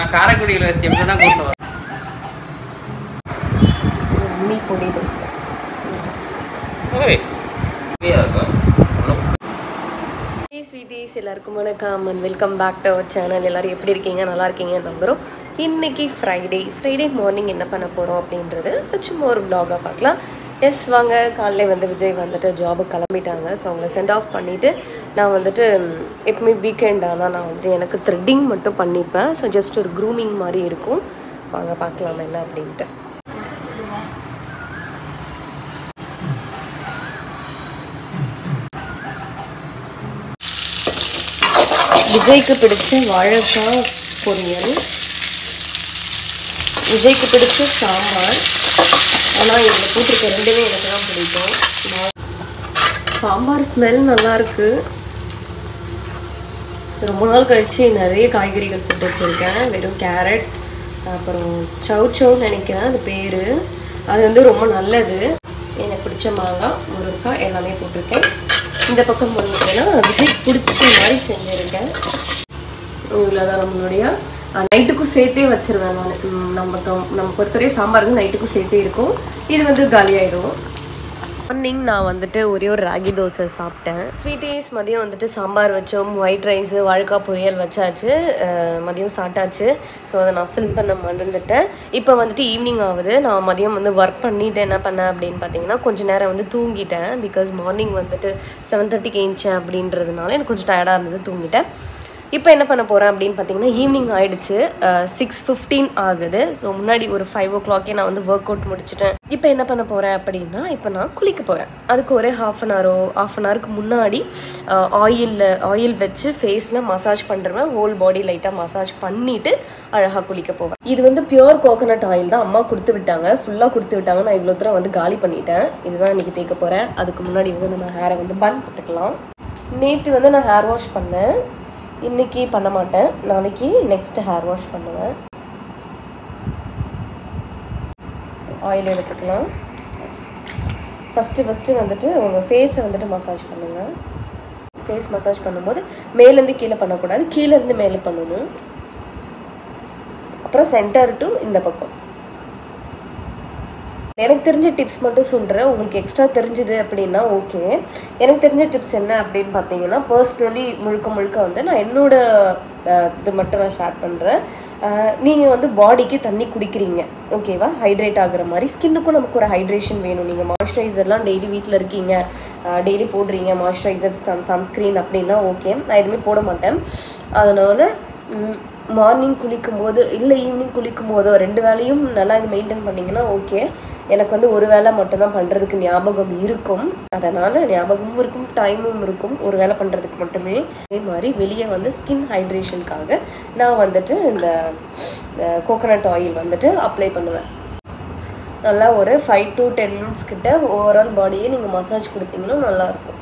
நான் காரைக்குடியில் வச்சு எப்படி தான் கூப்பிட்டு வரேன் அம்மி பொடி தோசை ஓய் ஹெவியாக இருக்கும் ஹே ஸ்வீட்டிஸ் எல்லாருக்கும் வணக்கம் and welcome back to our channel எல்லாரும் எப்படி இருக்கீங்க நல்லா இருக்கீங்க நம்புகிறோம் இன்னைக்கு ஃப்ரைடே ஃப்ரைடே மார்னிங் என்ன பண்ண போகிறோம் அப்படின்றது சும்மா ஒரு vlog-ஆ பார்க்கலாம் எஸ் வாங்க காலையில வந்து விஜய் வந்துட்டு ஜாபுக்கு கிளம்பிட்டாங்க ஸோ அவங்கள சென்ட் ஆஃப் பண்ணிவிட்டு நான் வந்துட்டு ம், எப்பவுமே வீக்கெண்ட் ஆனால் நான் வந்துட்டு எனக்கு த்ரெட்டிங் மட்டும் பண்ணிப்பேன் ஸோ ஜஸ்ட் ஒரு க்ரூமிங் மாதிரி இருக்கும் வாங்க பார்க்கலாம் என்ன அப்படின்ட்டு விஜய்க்கு பிடிச்ச வாழைக்காய் பொரியல் விஜய்க்கு பிடிச்ச சாம்பார் ஆனால் இதில் போட்டிருக்க ரெண்டுமே எனக்கு தான் பிடிக்கும் நான் சாம்பார் ஸ்மெல் நல்லா இருக்கு ரொம்ப நாள் கழிச்சு நிறைய காய்கறிகள் போட்டு வச்சுருக்கேன் வெறும் கேரட் அப்புறம் சவ் சவுன்னு நினைக்கிறேன் அது பேர் அது வந்து ரொம்ப நல்லது எனக்கு பிடிச்ச மாங்காய் முருங்கைக்காய் எல்லாமே போட்டிருக்கேன் இந்த பக்கம் போனீங்கன்னா விஜய் பிடிச்ச மாதிரி செஞ்சுருக்கேன் இவ்வளோதான் நம்மளுடைய நைட்டுக்கும் சேர்த்தே வச்சிருவேன் நான் நம்ம நம்ம பொறுத்தவரை சாம்பார் வந்து நைட்டுக்கும் சேர்த்தே இருக்கும் இது வந்து காலியாயிடும் மார்னிங் நான் வந்துட்டு ஒரே ஒரு ராகி தோசை சாப்பிட்டேன் ஸ்வீட்டீஸ் மதியம் வந்துட்டு சாம்பார் வச்சோம் ஒயிட் ரைஸு வாழைக்காய் பொரியல் வச்சாச்சு அஹ் மதியம் சாப்பிட்டாச்சு ஸோ அதை நான் ஃபில் பண்ண மறந்துட்டேன் இப்போ வந்துட்டு ஈவினிங் ஆகுது நான் மதியம் வந்து ஒர்க் பண்ணிட்டு என்ன பண்ணேன் அப்படின்னு பார்த்தீங்கன்னா கொஞ்ச நேரம் வந்து தூங்கிட்டேன் பிகாஸ் மார்னிங் வந்துட்டு செவன் தேர்ட்டிக்கு ஏஞ்சேன் அப்படின்றதுனால எனக்கு கொஞ்சம் டயர்டாக இருந்தது தூங்கிட்டேன் இப்போ என்ன பண்ண போகிறேன் அப்படின்னு பார்த்தீங்கன்னா ஈவினிங் ஆயிடுச்சு சிக்ஸ் ஃபிஃப்டீன் ஆகுது ஸோ முன்னாடி ஒரு ஃபைவ் ஓ கிளாக்கே நான் வந்து ஒர்க் அவுட் முடிச்சிட்டேன் இப்போ என்ன பண்ண போகிறேன் அப்படின்னா இப்போ நான் குளிக்க போகிறேன் அதுக்கு ஒரு ஹாஃப் அன் ஹவரோ ஆஃப் அன் ஹவருக்கு முன்னாடி ஆயிலில் ஆயில் வச்சு ஃபேஸில் மசாஜ் பண்ணுறேன் ஹோல் பாடி லைட்டாக மசாஜ் பண்ணிவிட்டு அழகாக குளிக்க போவேன் இது வந்து பியூர் கோகனட் ஆயில் தான் அம்மா கொடுத்து விட்டாங்க ஃபுல்லாக கொடுத்து விட்டாங்க நான் இவ்வளோ தூரம் வந்து காலி பண்ணிட்டேன் இதுதான் இன்றைக்கி தேய்க்க போகிறேன் அதுக்கு முன்னாடி வந்து நம்ம ஹேரை வந்து பன் போட்டுக்கலாம் நேற்று வந்து நான் ஹேர் வாஷ் பண்ணேன் இன்னைக்கு பண்ண மாட்டேன் நாளைக்கு நெக்ஸ்ட் ஹேர் வாஷ் பண்ணுவேன் ஆயில் எடுத்துக்கலாம் ஃபஸ்ட்டு ஃபஸ்ட்டு வந்துட்டு உங்கள் ஃபேஸை வந்துட்டு மசாஜ் பண்ணுங்கள் ஃபேஸ் மசாஜ் பண்ணும்போது மேலேருந்து கீழே பண்ணக்கூடாது கீழேருந்து மேலே பண்ணணும் அப்புறம் சென்டர் டு இந்த பக்கம் எனக்கு தெரிஞ்ச டிப்ஸ் மட்டும் சொல்கிறேன் உங்களுக்கு எக்ஸ்ட்ரா தெரிஞ்சுது அப்படின்னா ஓகே எனக்கு தெரிஞ்ச டிப்ஸ் என்ன அப்படின்னு பார்த்தீங்கன்னா பர்சனலி முழுக்க முழுக்க வந்து நான் என்னோட அஹ், இது மட்டும் நான் ஷேர் பண்ணுறேன் நீங்கள் வந்து பாடிக்கு தண்ணி குடிக்கிறீங்க ஓகேவா ஹைட்ரேட் ஆகுற மாதிரி ஸ்கின்னுக்கும் நமக்கு ஒரு ஹைட்ரேஷன் வேணும் நீங்கள் மாய்ஸ்சரைசர்லாம் டெய்லி வீட்டில் இருக்கீங்க டெய்லி போடுறீங்க மாய்ஸ்சரைசர் சன்ஸ்க்ரீன் அப்படின்னா ஓகே நான் எதுவுமே போட மாட்டேன் அதனால் மார்னிங் குளிக்கும் போது இல்லை ஈவினிங் குளிக்கும் போதோ ரெண்டு வேலையும் நல்லா இது மெயின்டைன் பண்ணிங்கன்னா ஓகே எனக்கு வந்து ஒரு வேலை மட்டும்தான் பண்ணுறதுக்கு ஞாபகம் இருக்கும் அதனால் ஞாபகமும் இருக்கும் டைமும் இருக்கும் ஒரு வேலை பண்ணுறதுக்கு மட்டுமே அதே மாதிரி வெளியே வந்து ஸ்கின் ஹைட்ரேஷனுக்காக நான் வந்துட்டு இந்த கோகனட் ஆயில் வந்துட்டு அப்ளை பண்ணுவேன் நல்லா ஒரு ஃபைவ் டு டென் மினிட்ஸ் கிட்ட ஓவரால் பாடியே நீங்கள் மசாஜ் கொடுத்தீங்கன்னா நல்லாயிருக்கும்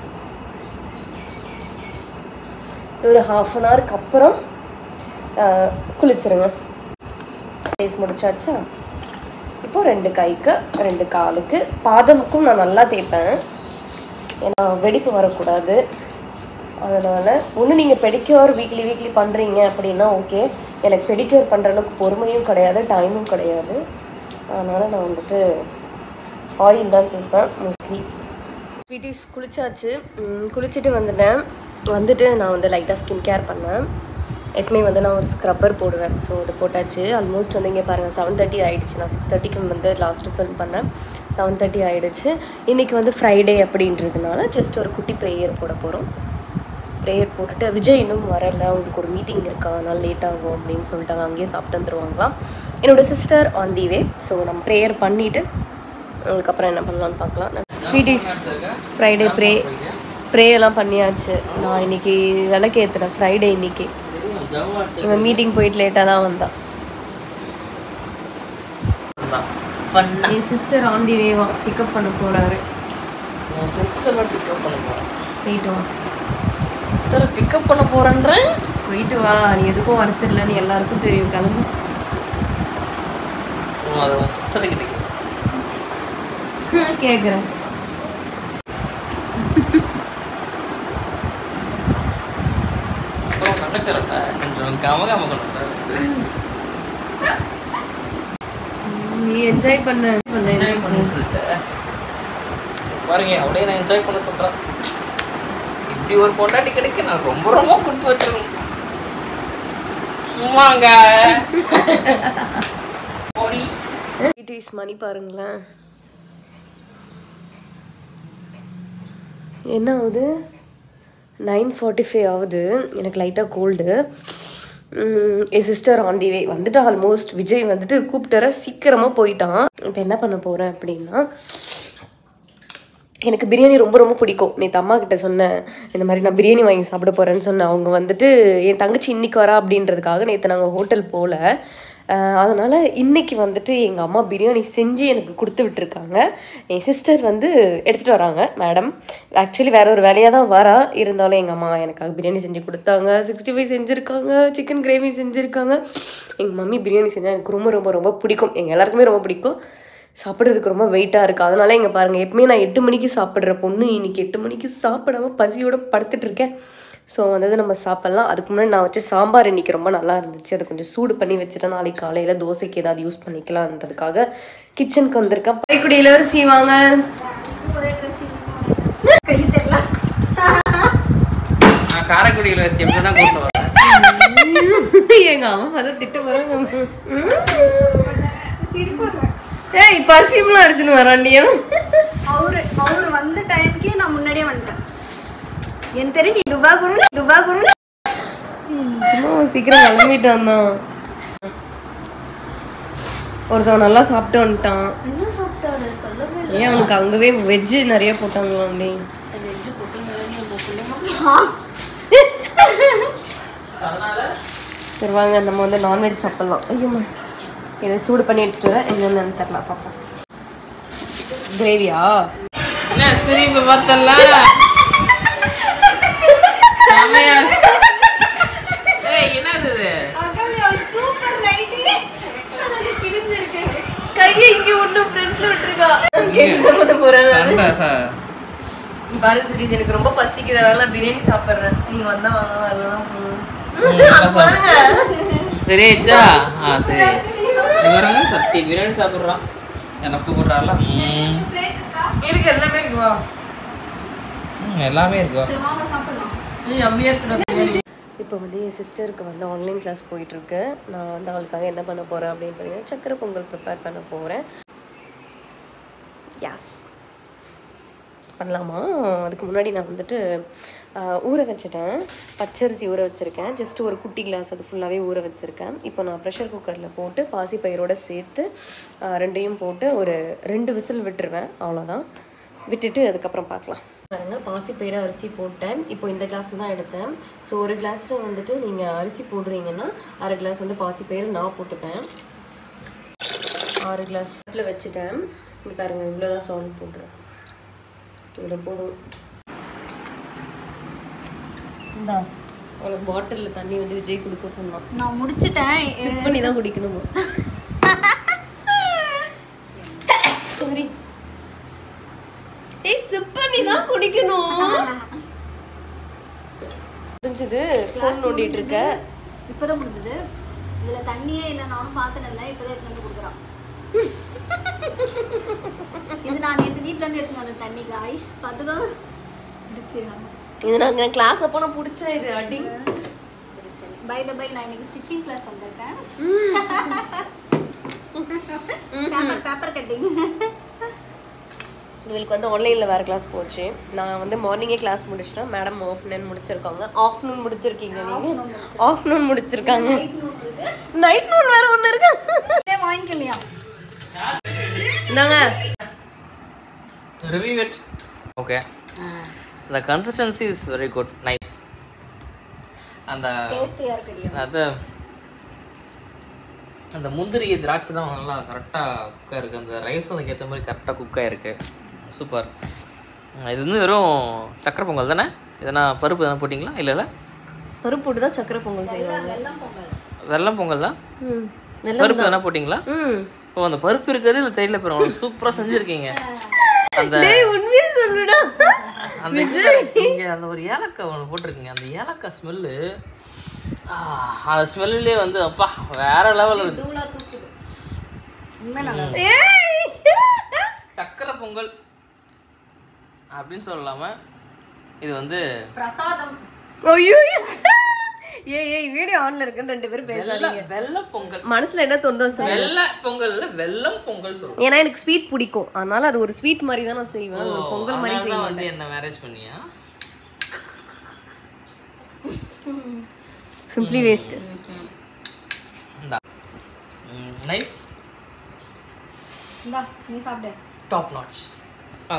ஒரு ஹாஃப் அன் ஹவருக்கு அப்புறம் ஆஹ், குளிச்சிருங்க ஃபேஸ் முடிச்சாச்சா இப்போ ரெண்டு கைக்கு ரெண்டு காலுக்கு பாதமுக்கும் நான் நல்லா தேய்ப்பேன் ஏன்னா வெடிப்பு வரக்கூடாது அதனால் ஒன்று நீங்கள் பெடிக்யூர் வீக்லி வீக்லி பண்ணுறீங்க அப்படின்னா ஓகே எனக்கு பெடிக்யூர் பண்ணுற அளவுக்கு பொறுமையும் கிடையாது டைமும் கிடையாது அதனால் நான் வந்துட்டு ஆயில் தான் தேய்ப்பேன் மோஸ்ட்லி ஸ்வீட்டிஸ் குளிச்சாச்சு ம், குளிச்சுட்டு வந்துட்டேன் வந்துட்டு நான் வந்து லைட்டாக ஸ்கின் கேர் பண்ணேன் எப்பவுமே வந்து நான் ஒரு ஸ்க்ரப்பர் போடுவேன் ஸோ அது போட்டாச்சு ஆல்மோஸ்ட் வந்து இங்கே பாருங்கள் செவன் தேர்ட்டி ஆகிடுச்சு நான் சிக்ஸ் தேர்ட்டிக்கு வந்து லாஸ்ட்டு ஃபில்ம் பண்ணேன் செவன் தேர்ட்டி ஆகிடுச்சு இன்றைக்கி வந்து ஃப்ரைடே அப்படின்றதுனால ஜஸ்ட் ஒரு குட்டி ப்ரேயர் போட போகிறோம் ப்ரேயர் போட்டுட்டு விஜய் இன்னும் வரல உங்களுக்கு ஒரு மீட்டிங் இருக்கா அதனால லேட் ஆகும் அப்படின்னு சொல்லிட்டாங்க அங்கேயே சாப்பிட்டு வந்துருவாங்களாம் என்னோட sister on the way so நம்ம ப்ரேயர் பண்ணிவிட்டு அதுக்கப்புறம் என்ன பண்ணலாம்னு பார்க்கலாம் ஸ்வீட்டிஸ் ஃப்ரைடே ப்ரே ப்ரே எல்லாம் பண்ணியாச்சு நான் இன்னைக்கு விளக்கு ஏற்றுனேன் ஃப்ரைடே இன்னைக்கு இவன் மீட்டிங் போயிட்டு லேட்டாக தான் வந்தான் ஃபன்னா என் சிஸ்டர் ஆன் தி வேவா பிக்கப் பண்ண போகிறாரு உன் சிஸ்டரை பிக்கப் பண்ண போகிறேன் போயிட்டு வா சிஸ்டரை பிக்கப் பண்ண போகிறேன்றேன் போயிட்டு வா நீ எதுக்கும் வரத்து இல்லைன்னு எல்லாருக்கும் தெரியும் கிளம்பு அது உன் சிஸ்டரை கிட்ட கேட்குறேன் அப்புறம் கண்டக்டர்கிட்ட கம கம கொண்டு நீ என்ஜாய் பண்ண என்ஜாய் பண்ணு சொல்லிட்டு பாருங்க அப்படியே நான் என்ஜாய் பண்ண சொல்றேன் இப்படி ஒரு பொண்டாட்டி கிடைக்க நான் ரொம்ப ரொம்ப கொடுத்து வச்சிருக்கேன் சும்மாங்க போடி இட் இஸ் மணி பாருங்களேன் என்ன ஆகுது நைன் ஃபார்ட்டி ஃபைவ் ஆகுது எனக்கு லைட்டாக கோல்டு என் சிஸ்டர் ஆன் தி வே வந்துட்டு ஆல்மோஸ்ட் விஜய் வந்துட்டு கூப்பிட்டுற சீக்கிரமாக போயிட்டான் இப்போ என்ன பண்ண போகிறேன் அப்படின்னா எனக்கு பிரியாணி ரொம்ப ரொம்ப பிடிக்கும் நேற்று அம்மா கிட்ட சொன்னேன் இந்த மாதிரி நான் பிரியாணி வாங்கி சாப்பிட போகிறேன்னு சொன்னேன் அவங்க வந்துட்டு என் தங்கச்சி இன்னைக்கு வரா அப்படின்றதுக்காக நேற்று நாங்கள் ஹோட்டல் போகல அஹ் அதனால இன்னைக்கு வந்துட்டு எங்கள் அம்மா பிரியாணி செஞ்சு எனக்கு கொடுத்து விட்டுருக்காங்க என் சிஸ்டர் வந்து எடுத்துகிட்டு வராங்க மேடம் ஆக்சுவலி வேற ஒரு வேலையாக தான் வரா இருந்தாலும் எங்கள் அம்மா எனக்காக பிரியாணி செஞ்சு கொடுத்தாங்க சிக்ஸ்டி ஃபைவ் செஞ்சுருக்காங்க சிக்கன் கிரேவி செஞ்சுருக்காங்க எங்கள் மம்மி பிரியாணி செஞ்சால் எனக்கு ரொம்ப ரொம்ப ரொம்ப பிடிக்கும் எங்கள் எல்லாருக்குமே ரொம்ப பிடிக்கும் சாப்பிட்றதுக்கு ரொம்ப வெயிட்டாக இருக்குது அதனால இங்கே பாருங்கள் எப்பவுமே நான் எட்டு மணிக்கு சாப்பிட்ற பொண்ணு இன்னைக்கு எட்டு மணிக்கு சாப்பிடாம பசியோட படுத்துட்டு இருக்கேன் ஸோ வந்தது நம்ம சாப்பிட்லாம் அதுக்கு முன்னாடி நான் வச்ச சாம்பார் இன்னைக்கு ரொம்ப நல்லா இருந்துச்சு அதை கொஞ்சம் சூடு பண்ணி வச்சுட்டேன் நாளைக்கு காலையில் தோசைக்கு ஏதாவது யூஸ் பண்ணிக்கலான்றதுக்காக கிச்சனுக்கு வந்திருக்கேன் பைக்குடி இளவரசி வாங்க நான் காரைக்குடியில் வச்சு எப்படி தான் கூப்பிட்டு வரேன் எங்க அம்மா பார்த்தா திட்ட வராங்க ஏய் பர்ஃப்யூம்லாம் அடிச்சுன்னு வராண்டியும் அவரு அவரு வந்த டைம்க்கே நான் முன்னாடியே வந்துட்டேன் என் தெரிய நீ டுபா குரு டுபா குரு சும்மா சீக்கிரம் கிளம்பிட்டான் தான் ஒருத்தவன் நல்லா சாப்பிட்டு வந்துட்டான் என்ன சாப்பிட்டாரு சொல்லவே ஏன் அவனுக்கு அங்கவே வெஜ்ஜு நிறைய போட்டாங்களா அப்படி வெஜ்ஜு போட்டீங்களா நீ உங்க பிள்ளைங்க சரி வாங்க நம்ம வந்து நான்வெஜ் சாப்பிட்லாம் ஐயோம்மா இதை சூடு பண்ணி எடுத்துட்டு வரேன் என்னென்னு தரலாம் பார்ப்போம் கிரேவியா என்ன சிரிப்பு பார்த்தல செமையா இருக்கு. ஏய் என்னது இது சூப்பர் நைட்டி கையை இங்க ஒண்ணு ஃப்ரண்ட்ல விட்டுருக்கா கேட்டு பண்ண போறேன் சண்டை சார் நீ பாரு சுட்டீஸ் எனக்கு ரொம்ப பசிக்குது அதனால பிரியாணி சாப்பிடுறேன் நீங்க வந்தா வாங்க அதெல்லாம் பாருங்க சரி ஆச்சா ஆ சரி இவரங்க சட்டி பிரியாணி சாப்பிட்றான் எனக்கு கூப்பிட்றாருல ம் இருக்கு எல்லாமே இருக்கு வா ம், எல்லாமே இருக்கு சரி வாங்க சாப்பிடலாம் இப்போ வந்து என் சிஸ்டருக்கு வந்து ஆன்லைன் கிளாஸ் போயிட்டுருக்கு நான் வந்து அவளுக்காக என்ன பண்ண போகிறேன் அப்படின்னு பார்த்தீங்கன்னா சக்கரை பொங்கல் ப்ரிப்பேர் பண்ண போகிறேன் யாஸ் பண்ணலாமா அதுக்கு முன்னாடி நான் வந்துட்டு ஆஹ், ஊற வச்சுட்டேன் பச்சரிசி ஊற வச்சுருக்கேன் ஜஸ்ட் ஒரு குட்டி கிளாஸ் அது ஃபுல்லாகவே ஊற வச்சுருக்கேன் இப்போ நான் ப்ரெஷர் குக்கரில் போட்டு பாசி பயிரோட சேர்த்து ஆஹ், ரெண்டையும் போட்டு ஒரு ரெண்டு விசில் விட்டுருவேன் அவ்வளோதான் விட்டுட்டு அதுக்கப்புறம் பார்க்கலாம் பாருங்க பாசி பயிறு அரிசி போட்டேன் இப்போ இந்த கிளாஸ் தான் எடுத்தேன் ஸோ ஒரு கிளாஸில் வந்துட்டு நீங்கள் அரிசி போடுறீங்கன்னா அரை கிளாஸ் வந்து பாசி பயிறு நான் போட்டுப்பேன் ஆறு கிளாஸில் வச்சுட்டேன் இங்கே பாருங்கள் இவ்வளோதான் சால்ட் போட்டுறேன் இவ்வளோ போதும் இந்தா உனக்கு பாட்டிலில் தண்ணி வந்து விஜய் கொடுக்க சொன்னான் நான் முடிச்சிட்டேன் சிப் பண்ணி தான் குடிக்கணுமா சாரி ஏய் சிப் பண்ணி தான் குடிக்கணும் முடிஞ்சது ஃபோன் நோண்டிட்டு இருக்க இப்பதான் முடிஞ்சது இதுல தண்ணியே இல்லை நானும் பார்த்துட்டு இருந்தேன் இப்பதான் எடுத்து வந்து கொடுக்குறான் இது நான் நேற்று வீட்ல இருந்து எடுத்து வந்த தண்ணி காய்ஸ் பார்த்துக்கோ முடிச்சிடலாம் இது நான் கிளாஸ் அப்போ நான் பிடிச்சேன் இது அடி சரி சரி பை த பை நான் இன்னைக்கு ஸ்டிச்சிங் கிளாஸ் வந்திருக்கேன் பேப்பர் பேப்பர் கட்டிங் இவளுக்கு வந்து ஆன்லைனில் வேறு கிளாஸ் போச்சு நான் வந்து மார்னிங்கே கிளாஸ் முடிச்சிட்டேன் மேடம் ஆஃப்டர்நூன் முடிச்சிருக்காங்க ஆஃப்டர்நூன் முடிச்சிருக்கீங்க நீங்கள் ஆஃப்டர்நூன் முடிச்சிருக்காங்க நைட் நூன் வேறு ஒன்று இருக்கு வாங்கிக்கலையா இந்தாங்க review it okay the consistency is very good nice அந்த டேஸ்டியா இருக்குடியா அது அந்த முந்திரி திராட்சை தான் நல்லா கரெக்டாக குக்காக இருக்குது அந்த ரைஸும் அதுக்கு ஏற்ற மாதிரி கரெக்டாக குக்காக இருக்குது சூப்பர் இது வந்து வெறும் சக்கரை பொங்கல் தானே இதனா பருப்பு எதனா போட்டிங்களா இல்லை இல்லை பருப்பு போட்டு தான் சக்கரை பொங்கல் செய்வாங்க வெள்ளம் பொங்கல் வெல்லம் பொங்கல் தான் ம் பருப்பு எதனா போட்டிங்களா ம் இப்போ அந்த பருப்பு இருக்கிறது இல்லை தெரியல போகிறோம் சூப்பராக செஞ்சுருக்கீங்க அந்த உண்மையே சொல்லுடா அந்த இது வேற, இங்க அந்த ஒரு ஏலக்காய் ஒன்று போட்டிருக்கீங்க அந்த ஏலக்காய் ஸ்மெல்லு அந்த ஸ்மெல்லே வந்து அப்பா வேற லெவல் இருக்கு தூளா தூக்குது உண்மை நல்லா இருக்கு. சக்கரை பொங்கல் அப்படின்னு சொல்லலாம இது வந்து பிரசாதம் ஐயோ ஏய் ஏய் வீடியோ ஆன்ல இருக்குன்னு ரெண்டு பேரும் வெள்ள பேசாதீங்க வெள்ள பொங்கல் மனசுல என்ன தோணுதோ சொல்லு. வெள்ள பொங்கல்ல வெல்லம் பொங்கல் சொல்றோம் ஏன்னா எனக்கு ஸ்வீட் பிடிக்கும் அதனால அது ஒரு ஸ்வீட் மாதிரி தான் நான் செய்வேன் அது ஒரு பொங்கல் மாதிரி அதனால செய்வேன் தான் வந்து என்ன மேரேஜ் பண்ணியா சிம்பிளி வேஸ்ட் இந்தா நைஸ் இந்தா நீ சாப்பிடு டாப் நாட்ச் ஆ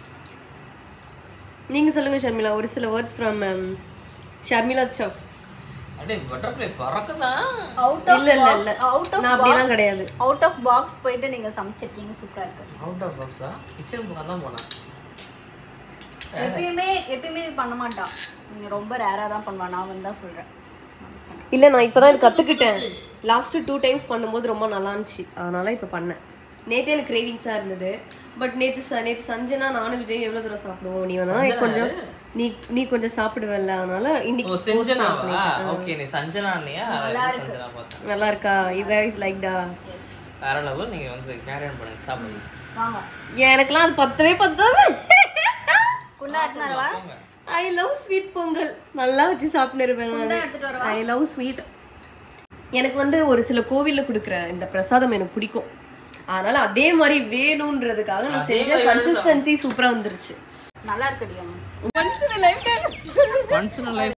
நீங்க சொல்லுங்க ஷர்மிளா ஒரு சில வேர்ட்ஸ் ஃப்ரம் ஷர்மிளா செஃப் அப்படியே பட்டர்ஃப்ளை பறக்குதான் அவுட் இல்ல இல்ல இல்ல அவுட் ஆஃப் நான் அப்படிலாம் கிடையாது அவுட் ஆஃப் பாக்ஸ் போயிட்டு நீங்க சமைச்சிருக்கீங்க சூப்பரா இருக்கு அவுட் ஆஃப் பாக்ஸா கிச்சன் பக்கம் தான் போனேன் எப்பயுமே எப்பயுமே இது பண்ண மாட்டா நீங்க ரொம்ப ரேரா தான் பண்ணுவா நான் வந்து தான் சொல்றேன் இல்ல நான் இப்பதான் இது கத்துக்கிட்டேன் லாஸ்ட் டூ டைம்ஸ் பண்ணும்போது ரொம்ப நல்லா இருந்துச்சு அதனால இப்ப பண்ணேன் நேத்தே எனக்கு கிரேவிங்ஸா இருந்தது பட் நேத்து ச- நேத்து சஞ்சனா நானும் விஜய் எவ்வளவு தூரம் சாப்பிடுவோம் நீ வந்து கொஞ்சம் நீ நீ கொஞ்சம் சாப்பிடுவல்ல அதனால ஓ இன்னைக்கு செஞ்சனாவா ஓகே நீ சஞ்சனா இல்லையா சஞ்சனா பார்த்தேன் நல்லா இருக்கா யூ கைஸ் லைக் டா வேற லெவல் நீங்க வந்து கேரி ஆன் பண்ணுங்க சாப்பிடுங்க வாங்க எனக்குலாம் அது பத்தவே பத்தாது குண்டா எடுத்துன்னு வரவா ஐ லவ் ஸ்வீட் பொங்கல் நல்லா வச்சு சாப்பிட்டு இருப்பேன் குண்டா எடுத்துட்டு வரவா ஐ லவ் ஸ்வீட் எனக்கு வந்து ஒரு சில கோவில்ல கொடுக்குற இந்த பிரசாதம் எனக்கு பிடிக்கும் அதனால அதே மாதிரி வேணும்ன்றதுக்காக நான் செஞ்ச கன்சிஸ்டன்சி சூப்பரா வந்துருச்சு நல்லா இருக்குடி அம்மா once in life once in life